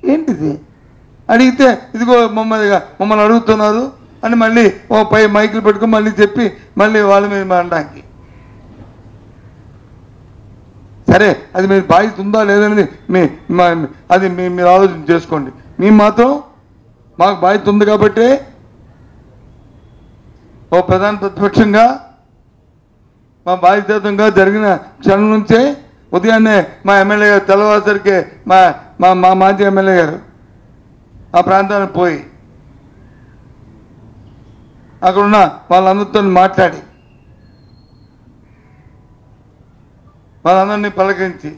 ఏంటిది అడిగితే ఇదిగో మమ్మల్ని మమ్మల్ని అడుగుతున్నారు అని మళ్ళీ ఓ పై మైకులు పెట్టుకొని మళ్ళీ చెప్పి మళ్ళీ వాళ్ళ మీద అనడానికి సరే అది మీరు బాధ్యత ఉందా లేదనేది మీ మా- అది మీ మీరు ఆలోచన చేసుకోండి మేము మాత్రం మాకు బాధ్యత ఉంది కాబట్టి ఓ ప్రధాన ప్రతిపక్షంగా మా బాధ్యతంగా జరిగిన క్షణం నుంచే ఉదయాన్నే మా ఎమ్మెల్యే గారు తెల్లవారుసరికి మా మా మా మాజీ ఎమ్మెల్యే గారు ఆ ప్రాంతానికి పోయి అక్కడున్న వాళ్ళందరితో మాట్లాడి వాళ్ళందరినీ పలకరించి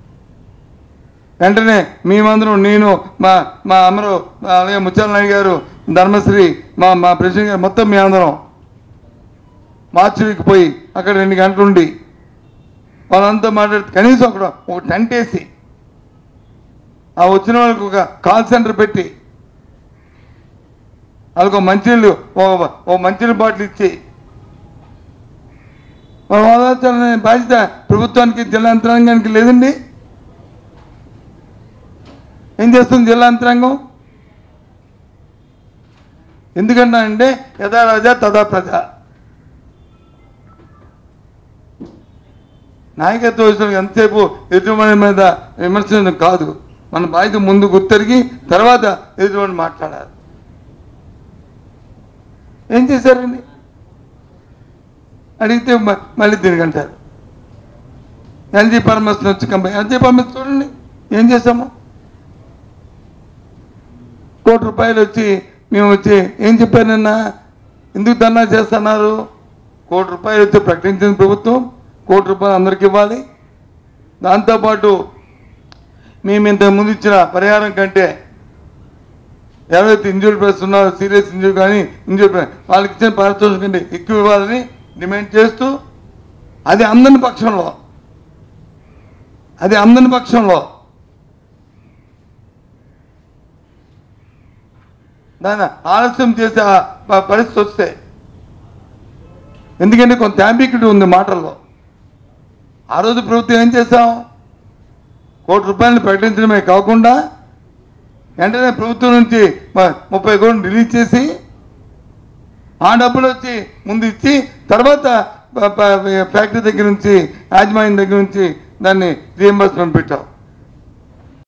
వెంటనే మేమందరం నేను మా మా అమరు అలాగే ముత్యాల నాయుడు గారు ధర్మశ్రీ మా మా ప్రెసిడెంట్ గారు మొత్తం మీ అందరం మార్చికి పోయి అక్కడ రెండు గంటలు ఉండి వాళ్ళంతా మాట్లాడి కనీసం అక్కడ ఒక టెంట్ వేసి ఆ వచ్చిన వాళ్ళకి ఒక కాల్ సెంటర్ పెట్టి వాళ్ళకి ఒక మంచినీళ్ళు ఓ ఓ మంచినీళ్ళ బాటిల్ ఇచ్చి వాళ్ళ ఓదార్చాలనే బాధ్యత ప్రభుత్వానికి జిల్లా యంత్రాంగానికి లేదండి ఏం చేస్తుంది జిల్లా యంత్రాంగం ఎందుకన్నా అంటే యథా రాజా తదా ప్రజ నాయకత్వ విషయంలో ఎంతసేపు ఎదుటివాడి మీద విమర్శించడం కాదు మన బాధ్యత ముందు గుర్తెరిగి తర్వాత ఎదుటివాడిని మాట్లాడాలి ఏం చేశారండి అడిగితే మ- మళ్ళీ తిరిగంటారు ఎల్జీ పరమేశ్వరం వచ్చి కంపెనీ ఎల్జీ పరమేశ్వరం చూడండి ఏం చేసాము కోటి రూపాయలు వచ్చి మేము వచ్చి ఏం చెప్పారు నిన్న ఎందుకు ధర్నా చేస్తున్నారు కోటి రూపాయలు వచ్చి ప్రకటించిన ప్రభుత్వం కోటి రూపాయలు అందరికి ఇవ్వాలి దాంతోపాటు మేము ఇంతకు ముందు ఇచ్చిన పరిహారం కంటే ఎవరైతే ఇంజూరీ ప్రెస్ ఉన్నారో సీరియస్ ఇంజూరీ కానీ ఇంజూరీ ప్రెస్ వాళ్ళకి ఇచ్చిన పారితోషికం కంటే ఎక్కువ ఇవ్వాలని డిమాండ్ చేస్తూ అది అందని పక్షంలో అది అందని పక్షంలో దాన్ని ఆలస్యం చేసే ఆ ప- పరిస్థితి వస్తే ఎందుకంటే కొంత అంబిక్యూటీ ఉంది మాటల్లో ఆ రోజు ప్రభుత్వం ఏం చేశాం కోటి రూపాయలు ప్రకటించడమే కాకుండా వెంటనే ప్రభుత్వం నుంచి మ- ముప్పై కోట్లు రిలీజ్ చేసి ఆ డబ్బులు వచ్చి ముందు ఇచ్చి తర్వాత ప- ప- ఫ్యాక్టరీ దగ్గర నుంచి యాజమాన్యం దగ్గర నుంచి దాన్ని రియంబర్స్మెంట్ పెట్టాం